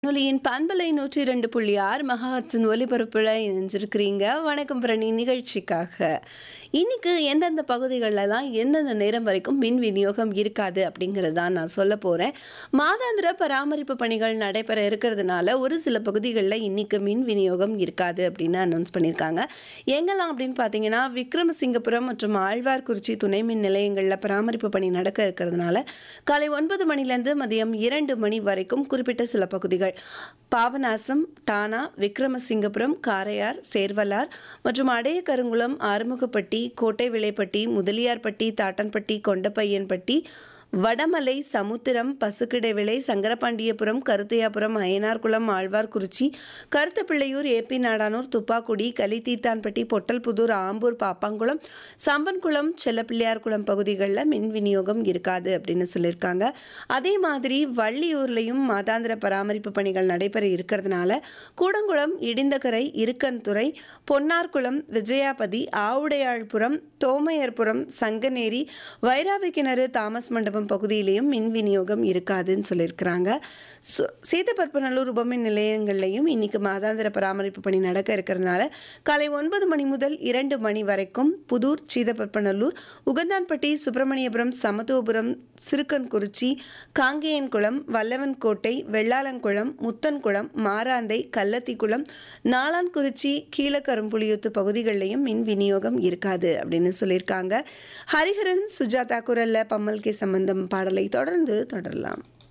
வானொலியின் பண்பலை நூற்றி இரண்டு புள்ளி ஆறு மகாஹட்ஸின் ஒலிபரப்பில் இணைஞ்சிருக்கிறீங்க வணக்கம் பிரணி நிகழ்ச்சிக்காக இன்னைக்கு எந்தெந்த பகுதிகளெல்லாம் எந்தெந்த நேரம் வரைக்கும் மின் விநியோகம் இருக்காது அப்படிங்கிறது தான் நான் சொல்ல போகிறேன் மாதாந்திர பராமரிப்பு பணிகள் நடைபெற இருக்கிறதுனால ஒரு சில பகுதிகளில் இன்னைக்கு மின் விநியோகம் இருக்காது அப்படின்னு அனௌன்ஸ் பண்ணியிருக்காங்க எங்கெல்லாம் அப்படின்னு பார்த்தீங்கன்னா விக்ரமசிங்கபுரம் மற்றும் ஆழ்வார்குறிச்சி துணை மின் நிலையங்களில் பராமரிப்பு பணி நடக்க இருக்கிறதுனால காலை ஒன்பது மணிலேருந்து மதியம் இரண்டு மணி வரைக்கும் குறிப்பிட்ட சில பகுதிகள் பாபநாசம் டானா விக்ரமசிங்கபுரம் காரையார் சேர்வலார் மற்றும் அடையக்கருங்குளம் ஆறுமுகப்பட்டி கோட்டை விளைப்பட்டி முதலியார்பட்டி தாட்டன்பட்டி கொண்டப்பையன்பட்டி வடமலை சமுத்திரம் பசுக்கிடைவிளை சங்கரபாண்டியபுரம் கருத்தையாபுரம் அயனார்குளம் ஆழ்வார்குறிச்சி கருத்தப்பிள்ளையூர் ஏபி நாடானூர் துப்பாக்குடி கலித்தீத்தான்பட்டி பொட்டல்புதூர் ஆம்பூர் பாப்பாங்குளம் சம்பன்குளம் செல்லப்பிள்ளையார்குளம் பகுதிகளில் மின் விநியோகம் இருக்காது அப்படின்னு சொல்லியிருக்காங்க அதே மாதிரி வள்ளியூர்லையும் மாதாந்திர பராமரிப்பு பணிகள் நடைபெற இருக்கிறதுனால கூடங்குளம் இடிந்தகரை இருக்கன்துறை பொன்னார்குளம் விஜயாபதி ஆவுடையாழ்புரம் தோமையர்புரம் சங்கநேரி வைராவி கிணறு தாமஸ் மண்டபம் பகுதியிலையும் மின் விநியோகம் இருக்காதுன்னு சொல்லியிருக்கிறாங்க சு- சீதப்பற்பநல்லூர் உபமின் நிலையங்கள்லையும் இன்னைக்கு மாதாந்திர பராமரிப்பு பணி நடக்க இருக்கிறதுனால காலை ஒன்பது மணி முதல் இரண்டு மணி வரைக்கும் புதூர் சீதப்பற்பநல்லூர் உகந்தான்பட்டி சுப்பிரமணியபுரம் சமத்துவபுரம் சிறுக்கன்குறிச்சி காங்கேயன்குளம் வல்லவன்கோட்டை வெள்ளாளங்குளம் முத்தன்குளம் மாராந்தை கள்ளத்திக்குளம் நாளான்குறிச்சி கீழக்கரும்புலியூத்து பகுதிகளிலையும் மின் விநியோகம் இருக்காது அப்படின்னு சொல்லியிருக்காங்க ஹரிஹரன் சுஜாதா குரல்ல பம்மல் கே சம்பந்தம் பாடலை தொடர்ந்து தொடரலாம்